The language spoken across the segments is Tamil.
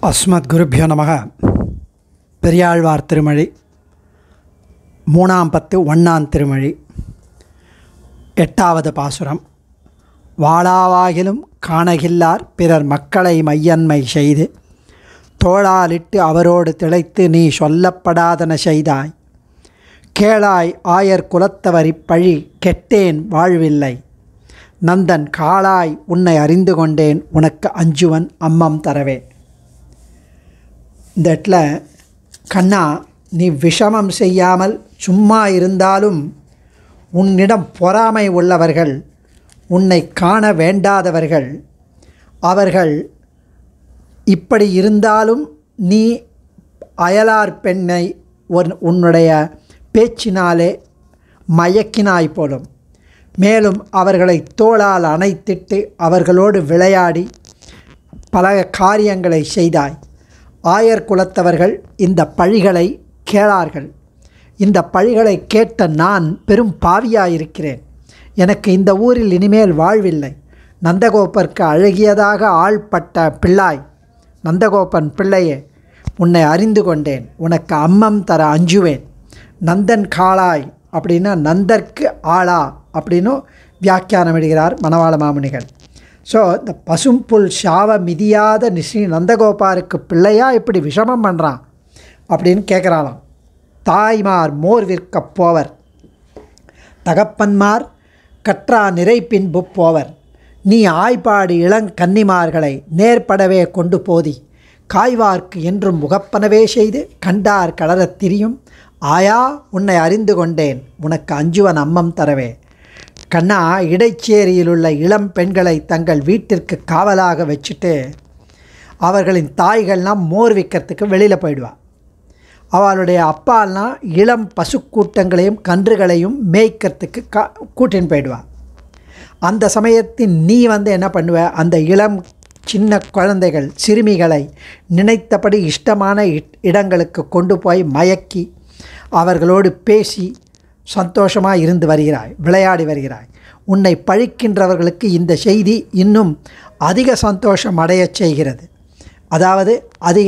அஸ்மத் குருபியோ நமக பெரியாழ்வார் திருமொழி மூணாம் பத்து ஒன்னாம் திருமொழி எட்டாவது பாசுரம் வாழாவாகிலும் காணகில்லார் பிறர் மக்களை மையன்மை செய்து தோளாலிட்டு அவரோடு திளைத்து நீ சொல்லப்படாதன செய்தாய் கேளாய் ஆயர் குலத்தவரிப் பழி கெட்டேன் வாழ்வில்லை நந்தன் காளாய் உன்னை அறிந்து கொண்டேன் உனக்கு அஞ்சுவன் அம்மம் தரவே இந்த இடத்துல கண்ணா நீ விஷமம் செய்யாமல் சும்மா இருந்தாலும் உன்னிடம் பொறாமை உள்ளவர்கள் உன்னை காண வேண்டாதவர்கள் அவர்கள் இப்படி இருந்தாலும் நீ அயலார் பெண்ணை உன் உன்னுடைய பேச்சினாலே மயக்கினாய் போலும் மேலும் அவர்களை தோளால் அணைத்திட்டு அவர்களோடு விளையாடி பல காரியங்களை செய்தாய் ஆயர் குலத்தவர்கள் இந்த பழிகளை கேளார்கள் இந்த பழிகளை கேட்ட நான் பெரும் பாவியாயிருக்கிறேன் எனக்கு இந்த ஊரில் இனிமேல் வாழ்வில்லை நந்தகோப்பருக்கு அழகியதாக ஆள்பட்ட பிள்ளாய் நந்தகோபன் பிள்ளையே உன்னை அறிந்து கொண்டேன் உனக்கு அம்மம் தர அஞ்சுவேன் நந்தன் காளாய் அப்படின்னா நந்தற்கு ஆளா அப்படின்னு வியாக்கியானம் இடுகிறார் மணவாள மாமுனிகள் ஸோ இந்த பசும்புல் சாவ மிதியாத நிஸ்ரீ நந்தகோபாருக்கு பிள்ளையா இப்படி விஷமம் பண்ணுறான் அப்படின்னு கேட்குறாளாம் தாய்மார் மோர் விற்கப் போவர் தகப்பன்மார் கற்றா நிறை பின்பு போவர் நீ ஆய்பாடி இளங்கன்னிமார்களை நேர்படவே கொண்டு போதி காய்வார்க்கு என்றும் முகப்பனவே செய்து கண்டார் கலரத் திரியும் ஆயா உன்னை அறிந்து கொண்டேன் உனக்கு அஞ்சுவன் அம்மம் தரவே கண்ணா இடைச்சேரியிலுள்ள இளம் பெண்களை தங்கள் வீட்டிற்கு காவலாக வச்சுட்டு அவர்களின் தாய்கள்லாம் மோர் விற்கிறதுக்கு வெளியில் போயிடுவா அவளுடைய அப்பாலாம் இளம் பசுக்கூட்டங்களையும் கன்றுகளையும் மேய்க்கிறதுக்கு கா கூட்டின்னு போயிடுவா அந்த சமயத்தில் நீ வந்து என்ன பண்ணுவ அந்த இளம் சின்ன குழந்தைகள் சிறுமிகளை நினைத்தபடி இஷ்டமான இடங்களுக்கு கொண்டு போய் மயக்கி அவர்களோடு பேசி சந்தோஷமாக இருந்து வருகிறாய் விளையாடி வருகிறாய் உன்னை பழிக்கின்றவர்களுக்கு இந்த செய்தி இன்னும் அதிக சந்தோஷம் அடையச் செய்கிறது அதாவது அதிக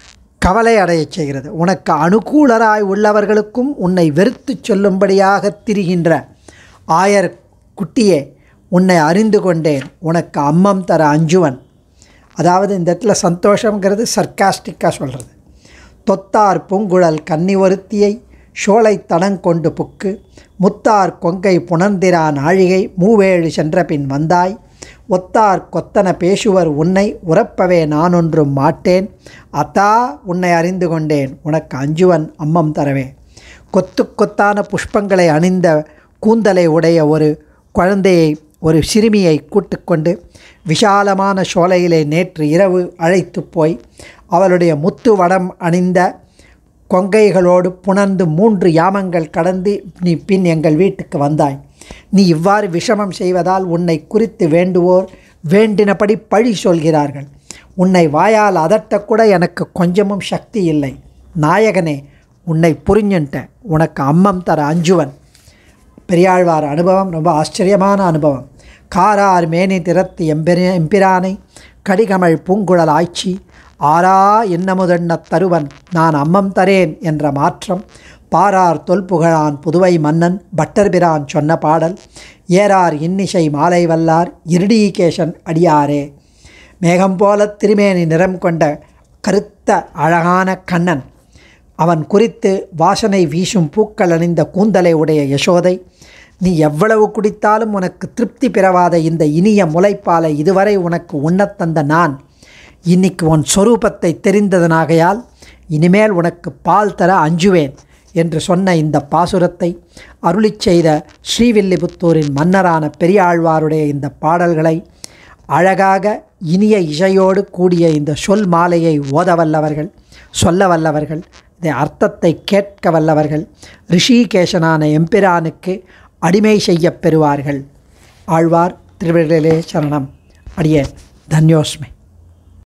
கவலை அடையச் செய்கிறது உனக்கு அனுகூலராய் உள்ளவர்களுக்கும் உன்னை வெறுத்து சொல்லும்படியாக திரிகின்ற ஆயர் குட்டியே உன்னை அறிந்து கொண்டேன் உனக்கு அம்மம் தர அஞ்சுவன் அதாவது இந்த இடத்துல சந்தோஷங்கிறது சர்க்காஸ்டிக்காக சொல்கிறது தொத்தார் பூங்குழல் கன்னி ஒருத்தியை சோலை தடங்கொண்டு புக்கு முத்தார் கொங்கை புணர்ந்திரா நாழிகை மூவேழு சென்ற பின் வந்தாய் ஒத்தார் கொத்தன பேசுவர் உன்னை உறப்பவே நானொன்றும் மாட்டேன் அத்தா உன்னை அறிந்து கொண்டேன் உனக்கு அஞ்சுவன் அம்மம் தரவே கொத்து கொத்தான புஷ்பங்களை அணிந்த கூந்தலை உடைய ஒரு குழந்தையை ஒரு சிறுமியை கூட்டுக்கொண்டு விஷாலமான சோலையிலே நேற்று இரவு அழைத்து போய் அவளுடைய முத்து வடம் அணிந்த கொங்கைகளோடு புணர்ந்து மூன்று யாமங்கள் கடந்து நீ பின் எங்கள் வீட்டுக்கு வந்தாய் நீ இவ்வாறு விஷமம் செய்வதால் உன்னை குறித்து வேண்டுவோர் வேண்டினபடி பழி சொல்கிறார்கள் உன்னை வாயால் அதட்டக்கூட எனக்கு கொஞ்சமும் சக்தி இல்லை நாயகனே உன்னை புரிஞ்சுன்ட்டேன் உனக்கு அம்மம் தர அஞ்சுவன் பெரியாழ்வார் அனுபவம் ரொம்ப ஆச்சரியமான அனுபவம் காரார் மேனி திறத்து எம்பெரி எம்பிரானை கடிகமள் பூங்குழல் ஆய்ச்சி ஆரா என்னமுதண்ண தருவன் நான் அம்மம் தரேன் என்ற மாற்றம் பாரார் தொல்புகழான் புதுவை மன்னன் பட்டர்பிரான் சொன்ன பாடல் ஏறார் இன்னிசை மாலை வல்லார் இருடீகேசன் அடியாரே மேகம் போல திருமேனி நிறம் கொண்ட கருத்த அழகான கண்ணன் அவன் குறித்து வாசனை வீசும் பூக்கள் அணிந்த கூந்தலை உடைய யசோதை நீ எவ்வளவு குடித்தாலும் உனக்கு திருப்தி பெறவாத இந்த இனிய முளைப்பாலை இதுவரை உனக்கு உண்ணத்தந்த நான் இன்னைக்கு உன் சொரூபத்தை தெரிந்ததனாகையால் இனிமேல் உனக்கு பால் தர அஞ்சுவேன் என்று சொன்ன இந்த பாசுரத்தை அருளி செய்த ஸ்ரீவில்லிபுத்தூரின் மன்னரான பெரியாழ்வாருடைய இந்த பாடல்களை அழகாக இனிய இசையோடு கூடிய இந்த சொல் மாலையை ஓத வல்லவர்கள் சொல்ல வல்லவர்கள் இதை அர்த்தத்தை கேட்க வல்லவர்கள் ரிஷிகேசனான எம்பிரானுக்கு அடிமை செய்யப் பெறுவார்கள் ஆழ்வார் திருவிழலே சரணம் அடியே தன்யோஸ்மை